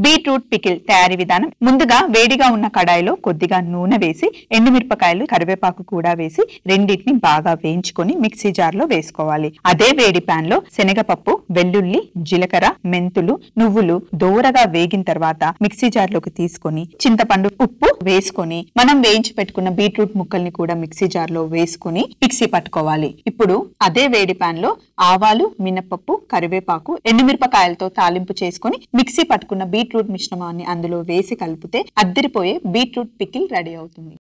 beetroot pickle తయారీ విధానం ముందుగా వేడిగా ఉన్న కడాయిలో కొద్దిగా నూనె వేసి ఎండుమిరపకాయలు కరివేపాకు కూడా వేసి రెండింటిని బాగా వేయించుకొని మిక్సీ జార్ లో వేసుకోవాలి అదే వేడి పాన్ లో శనగపప్పు వెల్లుల్లి జీలకర్ర మెంతులు నువ్వులు దోరగా వేగిన తర్వాత మిక్సీ జార్ లోకి తీసుకొని చింతపండు ఉప్పు వేసుకొని మనం వేయించి పెట్టుకున్న బీట్రూట్ ముక్కల్ని కూడా మిక్సీ జార్ లో వేసుకొని మిక్సీ పట్టుకోవాలి ఇప్పుడు అదే వేడి పాన్ లో ఆవాలు మినపప్పు కరివేపాకు ఎండుమిరపకాయలతో తాలింపు చేసుకొని మిక్సీ పట్టుకున్న బీట్రూట్ మిశ్రమాన్ని అందులో వేసి కలిపితే అద్దరిపోయే బీట్రూట్ పికిల్ రెడీ అవుతుంది